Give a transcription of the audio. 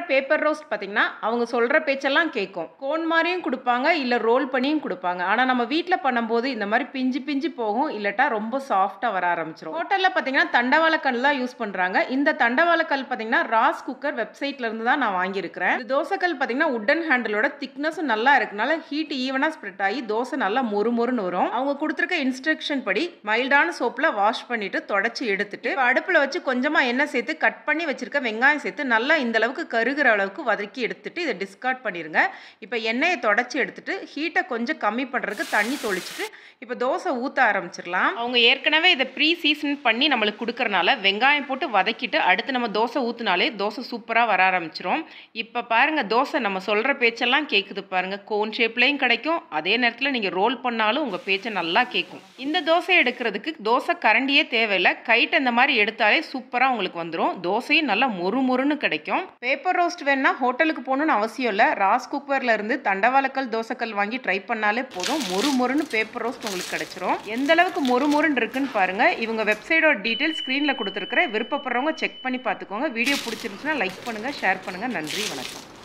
paper roast பார்த்தீங்கன்னா அவங்க சொல்கிற பேச்செல்லாம் கேட்கும் கோன் மாதிரியும் கொடுப்பாங்க இல்லை ரோல் பண்ணியும் கொடுப்பாங்க ஆனால் நம்ம வீட்டில் பண்ணும்போது இந்த மாதிரி பிஞ்சு பிஞ்சு போகும் இல்லட்டா ரொம்ப சாஃப்டாக வர ஆரம்பிச்சிடும் ஹோட்டலில் பார்த்தீங்கன்னா தண்டவாளக்கல் தான் யூஸ் பண்ணுறாங்க இந்த தண்டவாளக்கல் பார்த்தீங்கன்னா ராஸ் குக்கர் வெப்சைட்ல இருந்து தான் நான் வாங்கியிருக்கிறேன் இந்த தோசைக்கல் பார்த்தீங்கன்னா உட்டன் ஹேண்டிலோட திக்னஸும் நல்லா இருக்கனால ஹீட் ஈவனாக ஸ்ப்ரெட் ஆகி தோசை நல்லா மொறு மொறுன்னு வரும் அவங்க கொடுத்துருக்க இன்ஸ்ட்ரக்ஷன் படி மைல்டான சோப்பில் வாஷ் பண்ணிட்டு தொடச்சி எடுத்துட்டு இப்ப அடுப்புல வச்சு கொஞ்சமா எண்ணெய் சேர்த்து கட் பண்ணி வச்சிருக்க வெங்காயம் சேர்த்து நல்லா இந்த அளவுக்கு கருகிற அளவுக்கு வதக்கி எடுத்துட்டு இதை டிஸ்கார்ட் பண்ணிருங்க இப்போ எண்ணெயை தொடச்சி எடுத்துட்டு ஹீட்டை கொஞ்சம் கம்மி பண்றதுக்கு தண்ணி தொளிச்சிட்டு இப்போ தோசை ஊற்ற ஆரம்பிச்சிடலாம் அவங்க ஏற்கனவே இதை ப்ரீ சீசன் பண்ணி நம்மளுக்கு கொடுக்கறனால வெங்காயம் போட்டு வதக்கிட்டு அடுத்து நம்ம தோசை ஊற்றினாலே தோசை சூப்பராக வர ஆரம்பிச்சிரும் இப்போ பாருங்க தோசை நம்ம சொல்கிற பேச்செல்லாம் கேட்குது பாருங்க கோன் ஷேப்லேயும் கிடைக்கும் அதே நேரத்தில் நீங்கள் ரோல் பண்ணாலும் உங்கள் பேச்சை நல்லா கேட்கும் இந்த தோசை எடுக்கிறதுக்கு தோசை கரண்டியே தேவையில்லை கைட்டு இந்த மாதிரி எடுத்தாலே சூப்பராக உங்களுக்கு வந்துடும் தோசையும் நல்லா மொறு மொறுன்னு கிடைக்கும் பேப்பர் ரோஸ்ட் வேணா ஹோட்டலுக்கு போகணும்னு அவசியம் இல்லை ராஸ் குக்வேர்ல இருந்து தண்டவாளக்கல் தோசைக்கல் வாங்கி ட்ரை பண்ணாலே போதும் மொறு மொறுன்னு பேப்பர் ரோஸ்ட் உங்களுக்கு கிடைச்சிரும் எந்த அளவுக்கு மொறு மொறுன்னு இருக்குன்னு பாருங்க இவங்க வெப்சைட்டோட டீட்டெயில் ஸ்க்ரீனில் கொடுத்துருக்குற விருப்பப்படுறவங்க செக் பண்ணி பார்த்துக்கோங்க வீடியோ பிடிச்சிருந்துச்சுன்னா லைக் பண்ணுங்க ஷேர் பண்ணுங்க நன்றி வணக்கம்